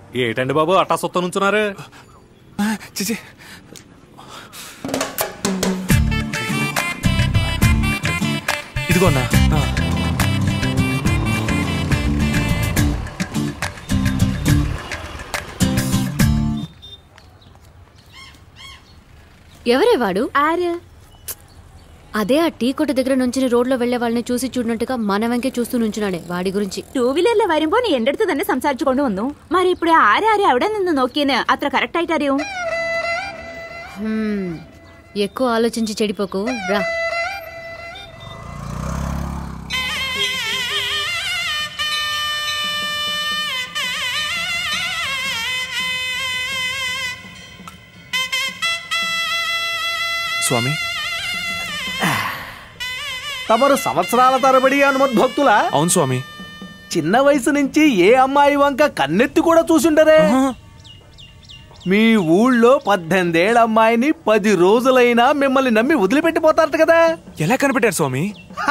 ఏటండి బాబు అట్టా సొత్త నుంచున్నారు చిచి ఇదిగో అన్నా ఆ. ఎవరే వాడు ఆరు అదే ఆ టీ కొట్టు దగ్గర నుంచి రోడ్లో వెళ్లే వాళ్ళని చూసి చూడనట్టుగా మన వెంకే చూస్తూ నుంచున్నాడే వాడి గురించి ടൂ വീലറിലെ വരുമ്പോ നീ എന്റെ അടുത്ത് തന്നെ സംസാരിച്ചു കൊണ്ടുവന്നു മാറി ഇപ്പഴേ ആരാരെ അവിടെ നിന്ന് നോക്കിയെന്ന് അത്ര കറക്റ്റ് ആയിട്ട് അറിയും హ్మ్, ఎక్కువ ఆలోచించి చెడిపోకు రా స్వామి తమరు సంవత్సరాల తరబడి హనుమద్భక్తుల అవును స్వామి చిన్న వయసు నుంచి ఏ అమ్మాయి వంక కన్నెత్తి కూడా చూసుండరే మీ ఊళ్ళో పద్దెనిమిదేళ్ల అమ్మాయిని పది రోజులైనా మిమ్మల్ని నమ్మి వదిలిపెట్టిపోతారట కదా ఎలా కనిపెట్టారు స్వామి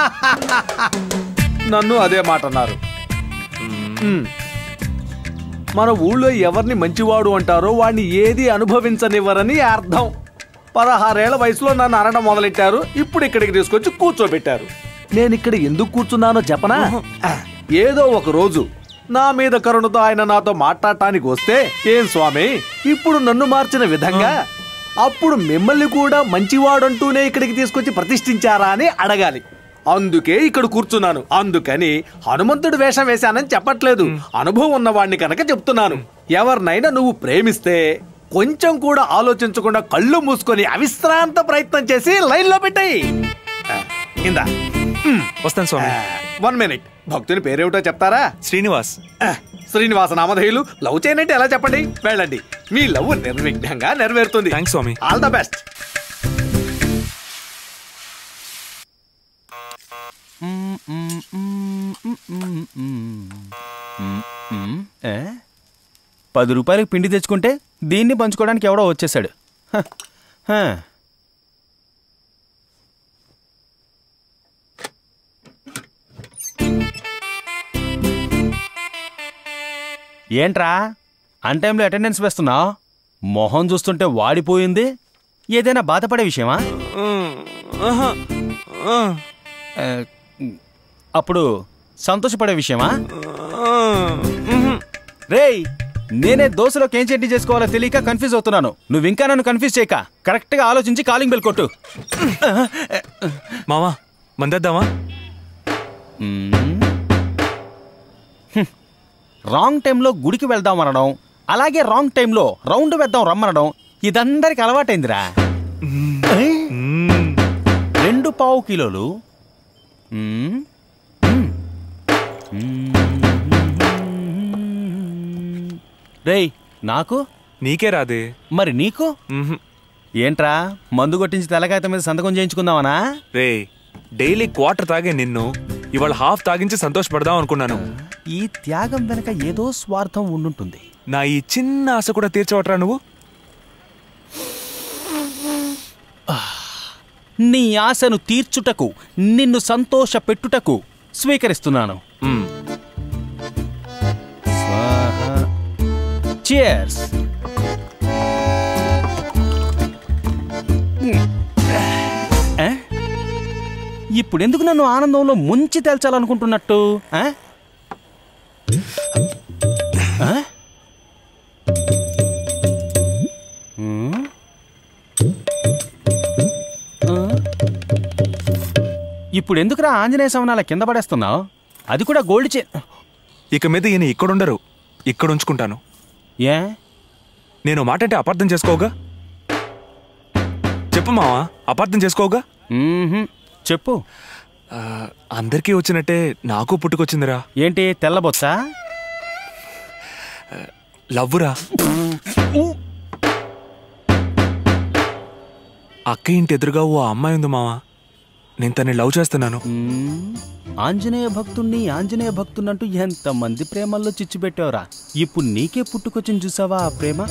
నన్ను అదే మాట అన్నారు మ్మ్. మన ఊళ్ళో ఎవరిని మంచివాడు అంటారో వాడిని ఏది అనుభవించనివ్వరని అర్థం పదహారేళ్ల వయసులో నన్ను అనడం మొదలెట్టారు ఇప్పుడు ఇక్కడికి తీసుకొచ్చి కూర్చోబెట్టారు నేను ఇక్కడ ఎందుకు కూర్చున్నానో చెప్పనా ఆ, ఏదో ఒక రోజు నా మీద కరుణతో ఆయన నాతో మాట్లాడటానికి వస్తే ఏం స్వామి ఇప్పుడు నన్ను మార్చిన విధంగా అప్పుడు మిమ్మల్ని కూడా మంచివాడంటూనే ఇక్కడికి తీసుకొచ్చి ప్రతిష్ఠించారా అని అడగాలి అందుకే ఇక్కడ కూర్చున్నాను అందుకని హనుమంతుడు వేషం వేశానని చెప్పట్లేదు అనుభవం ఉన్నవాణ్ణి కనుక చెప్తున్నాను ఎవరినైనా నువ్వు ప్రేమిస్తే కొంచెం కూడా ఆలోచించకుండా కళ్ళు మూసుకొని అవిశ్రాంత ప్రయత్నం చేసి లైన్లో పెట్టాయి ఇందా వస్తాను స్వామి వన్ మినిట్ భక్తుని పేరేమిటో చెప్తారా శ్రీనివాస్ ఆ, శ్రీనివాస నామధేయులు లవ్ చేయనంటే ఎలా చెప్పండి వెళ్ళండి మీ లవ్ నిర్విఘ్నంగా నెరవేరుతుంది థ్యాంక్స్ స్వామి ఆల్ ద బెస్ట్ ఏ? పది రూపాయలకు పిండి తెచ్చుకుంటే దీన్ని పంచుకోవడానికి ఎవడో వచ్చేసాడు హ, హ. ఏంట్రా అన్ టైంలో అటెండెన్స్ వేస్తున్నావు మొహం చూస్తుంటే వాడిపోయింది ఏదైనా బాధపడే విషయమా ఏ, అప్పుడు సంతోషపడే విషయమా రేయ్ నేనే దోశలోకి ఏం చట్నీ చేసుకోవాలో తెలియక కన్ఫ్యూజ్ అవుతున్నాను నువ్వు ఇంకా నన్ను కన్ఫ్యూజ్ చేయక కరెక్ట్ గా ఆలోచించి కాలింగ్ బెల్ కొట్టు మామా మందేద్దామా రాంగ్ టైంలో గుడికి వెళ్దాం అనడం అలాగే రాంగ్ టైంలో రౌండ్ వేద్దాం రమ్మనడం ఇదందరికి అలవాటైందిరా రెండు పావు కిలోలు మ్మ్. మ్మ్. రేయ్ నాకు నీకే రాదే మరి నీకు మ్హూ. ఏంట్రా మందు కొట్టించి తెల్లకాయత మీద సంతకం చేయించుకుందామనా రే డైలీ క్వార్టర్ తాగే నిన్ను ఇవాళ హాఫ్ తాగించి సంతోషపడదాం అనుకున్నాను ఈ త్యాగం వెనక ఏదో స్వార్థం ఉండుంటుంది నా ఈ చిన్న ఆశ కూడా తీర్చవట్రా నువ్వు నీ ఆశను తీర్చుటకు నిన్ను సంతోష పెట్టుటకు స్వీకరిస్తున్నాను మ్. చియర్స్ ఇప్పుడెందుకు నన్ను ఆనందంలో ముంచి తేల్చాలనుకుంటున్నట్టు ఆ? ఆ? ఉమ్? ఆ? ఇప్పుడు ఎందుకురా ఆంజనేయ సవనాల కింద పడేస్తున్నావు అది కూడా గోల్డ్ చే ఇక మీద ఈయన ఇక్కడుండరు ఇక్కడ ఉంచుకుంటాను ఏ నేను మాట అంటే అపార్థం చేసుకోవుగా చెప్పు మావా అపార్థం చేసుకోవుగా మ్మ్హ్మ్. చెప్పు ఆ, అందరికీ వచ్చినట్టే నాకు పుట్టుకొచ్చిందిరా ఏంటి తెల్లబొచ్చా లవ్వురా అక్క ఇంటి ఎదురుగా ఓ అమ్మాయి ఉంది మావా నేను తన్ని లవ్ చేస్తున్నాను మ్మ్. ఆంజనేయ భక్తుణ్ణి ఆంజనేయ భక్తున్నంటూ ఎంతమంది ప్రేమల్లో చిచ్చు పెట్టావురా ఇప్పుడు నీకే పుట్టుకొచ్చింది చూసావా ఆ ప్రేమ